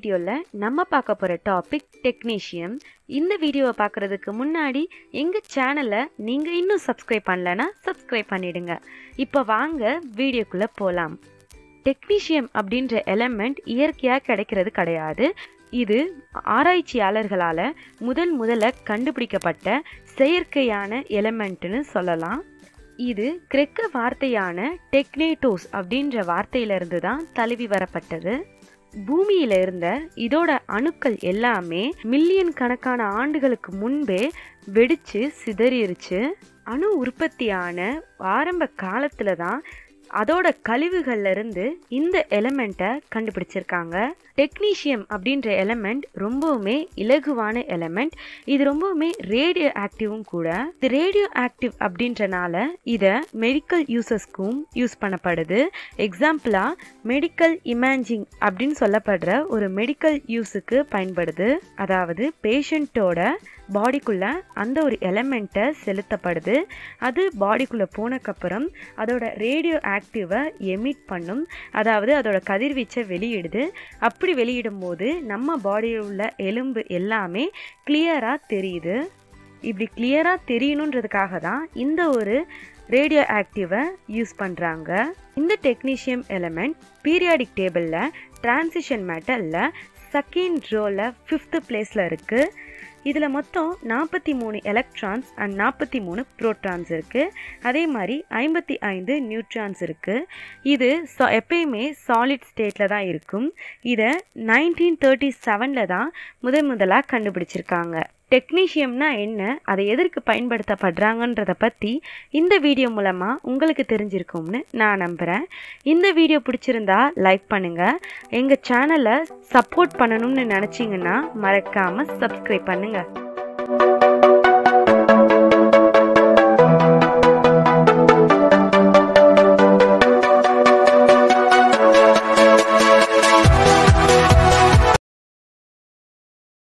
வீடியோவில் நம்ம பார்க்க போகிற டாபிக் டெக்னீஷியம் இந்த வீடியோவை பார்க்குறதுக்கு முன்னாடி எங்கள் சேனலை நீங்கள் இன்னும் சப்ஸ்கிரைப் பண்ணலன்னா சப்ஸ்கிரைப் பண்ணிடுங்க இப்போ வாங்க வீடியோக்குள்ளே போகலாம் டெக்னீஷியம் அப்படின்ற எலமெண்ட் இயற்கையாக கிடைக்கிறது கிடையாது இது ஆராய்ச்சியாளர்களால் முதல் முதல்ல கண்டுபிடிக்கப்பட்ட செயற்கையான எலமெண்ட்னு சொல்லலாம் இது கிரெக்க வார்த்தையான டெக்னேட்டோஸ் அப்படின்ற வார்த்தையிலிருந்து தான் தழுவி வரப்பட்டது பூமியில இருந்த இதோட அணுக்கள் எல்லாமே மில்லியன் கணக்கான ஆண்டுகளுக்கு முன்பே வெடிச்சு சிதறிருச்சு அணு உற்பத்தியான ஆரம்ப காலத்துல தான் அதோட கழிவுகள்ல இருந்து இந்த எலமெண்ட்டை கண்டுபிடிச்சிருக்காங்க டெக்னீஷியம் அப்படின்ற எலமெண்ட் ரொம்பவுமே இலகுவான எலமெண்ட் இது ரொம்பவுமே ரேடியோ ஆக்டிவும் கூட இது ரேடியோ ஆக்டிவ் அப்படின்றனால இதை மெடிக்கல் யூசஸ்க்கும் யூஸ் பண்ணப்படுது எக்ஸாம்பிளா மெடிக்கல் இமேஜிங் அப்படின்னு சொல்லப்படுற ஒரு மெடிக்கல் யூஸுக்கு பயன்படுது அதாவது பேஷண்ட்டோட பாடிக்குள்ள அந்த ஒரு எலமெண்ட்டை செலுத்தப்படுது அது பாடிக்குள்ளே போனக்கப்புறம் அதோட ரேடியோ ஆக்டிவை எமிட் பண்ணும் அதாவது அதோட கதிர்வீச்சை வெளியிடுது அப்படி வெளியிடும் போது நம்ம பாடியில் உள்ள எலும்பு எல்லாமே கிளியராக தெரியுது இப்படி கிளியராக தெரியணுன்றதுக்காக தான் இந்த ஒரு ரேடியோ ஆக்டிவை யூஸ் பண்ணுறாங்க இந்த டெக்னீஷியம் எலமெண்ட் பீரியாடிக் டேபிளில் டிரான்சிஷன் மெட்டலில் செகண்ட் ரோவில் ஃபிஃப்த்து பிளேஸில் இருக்குது இதில் மொத்தம் நாற்பத்தி மூணு எலக்ட்ரான்ஸ் அண்ட் நாற்பத்தி மூணு ப்ரோட்டான்ஸ் இருக்குது அதே மாதிரி ஐம்பத்தி ஐந்து நியூட்ரான்ஸ் இருக்குது இது சா எப்பயுமே சாலிட் ஸ்டேட்டில் தான் இருக்கும் இதை நைன்டீன் தேர்ட்டி செவனில் தான் முதன் முதலாக கண்டுபிடிச்சிருக்காங்க டெக்னீஷியம்னா என்ன அதை எதற்கு பயன்படுத்தப்படுறாங்கன்றதை பற்றி இந்த வீடியோ மூலமாக உங்களுக்கு தெரிஞ்சிருக்கும்னு நான் நம்புகிறேன் இந்த வீடியோ பிடிச்சிருந்தா லைக் பண்ணுங்கள் எங்கள் சேனலை சப்போர்ட் பண்ணணும்னு நினச்சிங்கன்னா மறக்காமல் சப்ஸ்கிரைப் பண்ணுங்கள்